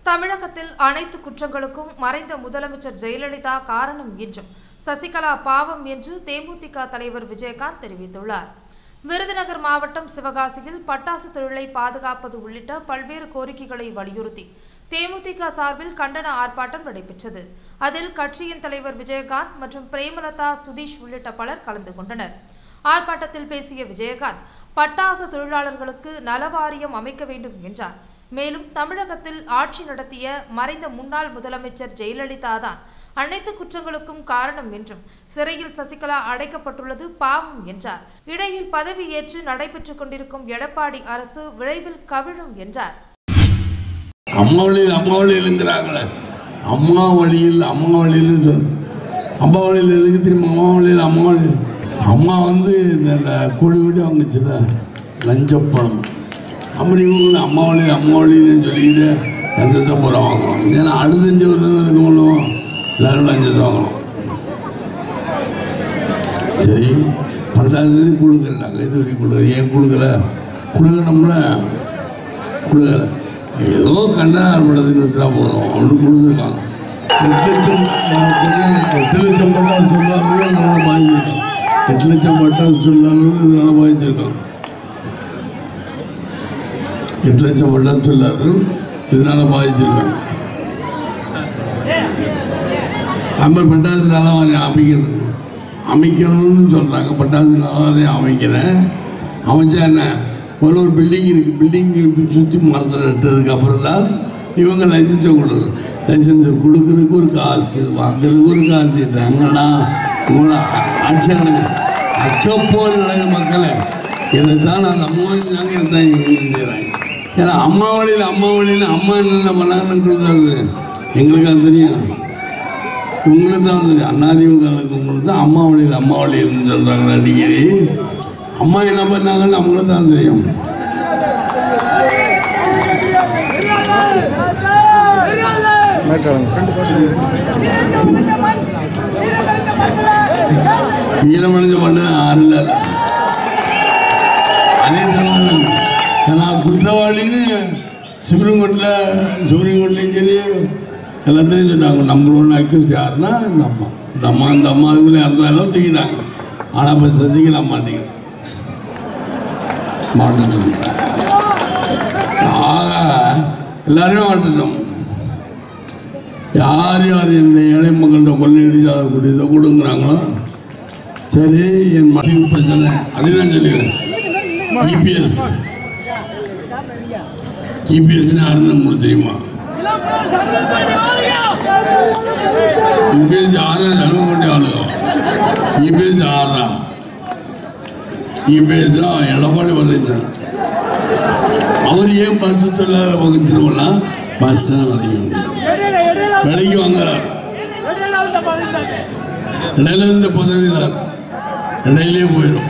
தமிழகத்தில் அனைத்து குற்றங்களுக்கும் மறைந்த முதலமைச்சர் ஜெயலலிதா காரணம் என்றும் சசிகலா பாவம் என்று தேமுதிக தலைவர் விஜயகாந்த் தெரிவித்துள்ளார் விருதுநகர் மாவட்டம் சிவகாசியில் பட்டாசு தொழிலை பாதுகாப்பது உள்ளிட்ட பல்வேறு கோரிக்கைகளை வலியுறுத்தி தேமுதிக சார்பில் கண்டன ஆர்ப்பாட்டம் நடைபெற்றது அதில் கட்சியின் தலைவர் விஜயகாந்த் மற்றும் பிரேமலதா சுதீஷ் உள்ளிட்ட பலர் கலந்து கொண்டனர் ஆர்ப்பாட்டத்தில் பேசிய விஜயகாந்த் பட்டாசு தொழிலாளர்களுக்கு நலவாரியம் அமைக்க வேண்டும் என்றார் மேலும் தமிழகத்தில் ஆட்சி நடத்திய மறைந்த முன்னாள் முதலமைச்சர் ஜெயலலிதா தான் அனைத்து குற்றங்களுக்கும் காரணம் என்றும் சிறையில் சசிகலா அடைக்கப்பட்டுள்ளது பாவம் என்றார் இடையில் பதவியேற்று நடைபெற்றுக் கொண்டிருக்கும் எடப்பாடி அரசு விரைவில் கவிழும் என்றார் அம்மா வழியில் அம்மா வழியிலுங்கிறாங்களே அம்மா வழியில் அம்மா வழியில் சொல் அம்மா வழியில் எதுக்கு தெரியுமா அம்மா வழியில் அம்மா வழியில் அம்மா வந்து இந்த கூடி வீடு வாங்குச்சுல லஞ்சப்பணம் அப்படி இவங்களும் அம்மா வழியில் அம்மா வழியில்னு சொல்லிக்கிட்டு லஞ்சத்தை பூரா வாங்கலாம் ஏன்னா அடுத்தஞ்சு வருஷம் இருக்க முடியும் எல்லாரும் லஞ்சத்தை வாங்கலாம் சரி பன்னெண்டாந்தேதி கொடுக்குறாங்க இது வரைக்கும் கொடுக்குற ஏன் கொடுக்கல கொடுக்கணும்ல கொடுக்கல ஏதோ கண்டன ஆர்ப்பாட்டத்துக்கு வச்சுனா போதும் அப்படின்னு கொடுத்துருக்காங்க எட்டு லட்சம் எட்டு லட்சம் பட்டா சொல்லாலும் இதனால் பாதிச்சிருக்காங்க எட்டு லட்சம் பட்டா சொல்லாலும் இதனால் பாதிச்சிருக்காங்க எட்டு லட்சம் பட்டா சொல்லார்கள் இதனால் பாதிச்சிருக்காங்க நம்ம பட்டாசு நலவாரி அமைக்கிறது அமைக்கணும்னு சொல்கிறாங்க பட்டாசு நலவாரி அமைக்கிறேன் அமைச்சா என்ன முதல்ல ஒரு பில்டிங் இருக்குது பில்டிங் சுற்றி மரத்தில் நட்டதுக்கு அப்புறம் தான் இவங்க லைசன்ஸை கொடுக்கணும் லைசன்ஸை கொடுக்குறதுக்கு ஒரு காசு வாங்குறதுக்கு ஒரு காசு என்னடா உங்களை ஆட்சி நடக்குது அக்கப்போல் நடக்குது மக்களே இதை தான் அந்த அம்மா நாங்கள் இதை தான் செய்கிறாங்க ஏன்னா அம்மா வழியில் அம்மா வழியில் அம்மா என்னென்ன பண்ணாங்கன்னு சொல்லுறது எங்களுக்கு அது தெரியும் உங்களுக்கு தான் தெரியும் அண்ணாதிமுக உங்களுக்கு தான் அம்மா வழியில் அம்மா வழியில்னு சொல்கிறாங்க அடிக்கடி அம்மா என்ன பண்ணாங்கன்னு அவங்களுக்கு தான் தெரியும் வீரமணிஞ்ச பண்ண ஆறு இல்லை அதே சமயம் நான் குற்றவாளின்னு சுப்ரீம் கோர்ட்டில் சுப்ரீம் கோர்ட்லேயும் சரி எல்லாத்துலேயும் சொன்னாங்க நம்மளோட அக்யூஸ் யாருன்னா இந்த அம்மா இந்த அம்மா இந்த அம்மா அதுக்குள்ளே இருந்தாலும் தூக்கிட்டாங்க ஆனால் இப்போ சசிகலா மாட்டேங்க மாட்டுட்டோம் ஆக எல்லாருமே மாட்டுட்டோம் யார் யார் இந்த ஏழை மக்கள்கிட்ட கொள்ளையடிச்சு கூடியதை கொடுங்குறாங்களோ சரி என் மனசுக்கு பிரச்சனை அதை நான் சொல்லிடுறேன் இபிஎஸ் இபிஎஸ்னு யாருன்னு உங்களுக்கு தெரியுமா இபிஎஸ் யாரும் செலவு பண்ணி ஆளுங்க இபிஎஸ் யாரா இபிஎஸ் தான் எடப்பாடி பழனிசாமி அவர் ஏன் பஸ் தொழிலாளர் பக்கம் திரும்பலாம் பஸ் விலைக்கு விலைக்கு வாங்குறார் இடையில இருந்த பதவி தான் இடையிலே போயிடும்